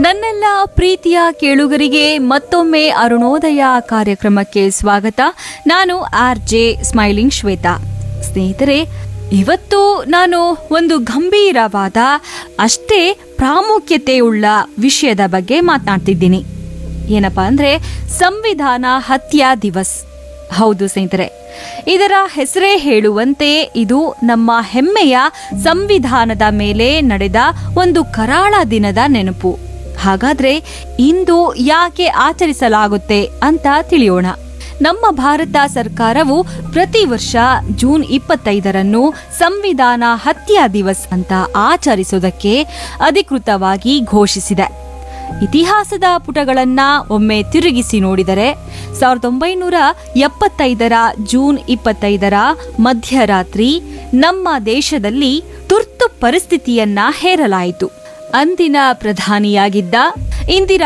ನನ್ನೆಲ್ಲ ಪ್ರೀತಿಯ ಕೇಳುಗರಿಗೆ ಮತ್ತೊಮ್ಮೆ ಅರುಣೋದಯ ಕಾರ್ಯಕ್ರಮಕ್ಕೆ ಸ್ವಾಗತ ನಾನು ಆರ್ ಜೆ ಸ್ಮೈಲಿಂಗ್ ಶ್ವೇತಾ ಸ್ನೇಹಿತರೆ ಇವತ್ತು ನಾನು ಒಂದು ಗಂಭೀರವಾದ ಅಷ್ಟೇ ಪ್ರಾಮುಖ್ಯತೆಯುಳ್ಳ ವಿಷಯದ ಬಗ್ಗೆ ಮಾತನಾಡ್ತಿದ್ದೀನಿ ಏನಪ್ಪಾ ಅಂದ್ರೆ ಸಂವಿಧಾನ ಹತ್ಯಾ ದಿವಸ್ ಹೌದು ಸ್ನೇಹಿತರೆ ಇದರ ಹೆಸರೇ ಹೇಳುವಂತೆ ಇದು ನಮ್ಮ ಹೆಮ್ಮೆಯ ಸಂವಿಧಾನದ ಮೇಲೆ ನಡೆದ ಒಂದು ಕರಾಳ ದಿನದ ನೆನಪು ಹಾಗಾದ್ರೆ ಇಂದು ಯಾಕೆ ಆಚರಿಸಲಾಗುತ್ತೆ ಅಂತ ತಿಳಿಯೋಣ ನಮ್ಮ ಭಾರತ ಸರ್ಕಾರವು ಪ್ರತಿ ವರ್ಷ ಜೂನ್ ಇಪ್ಪತ್ತೈದರನ್ನು ಸಂವಿಧಾನ ಹತ್ಯಾ ದಿವಸ್ ಅಂತ ಆಚರಿಸುವುದಕ್ಕೆ ಅಧಿಕೃತವಾಗಿ ಘೋಷಿಸಿದೆ ಇತಿಹಾಸದ ಪುಟಗಳನ್ನ ಒಮ್ಮೆ ತಿರುಗಿಸಿ ನೋಡಿದರೆ ಸಾವಿರದ ಒಂಬೈನೂರ ಎಪ್ಪತ್ತೈದರ ಜೂನ್ ಇಪ್ಪತ್ತೈದರ ಮಧ್ಯರಾತ್ರಿ ನಮ್ಮ ದೇಶದಲ್ಲಿ ತುರ್ತು ಪರಿಸ್ಥಿತಿಯನ್ನ ಹೇರಲಾಯಿತು ಅಂದಿನ ಪ್ರಧಾನಿಯಾಗಿದ್ದ ಇಂದಿರಾ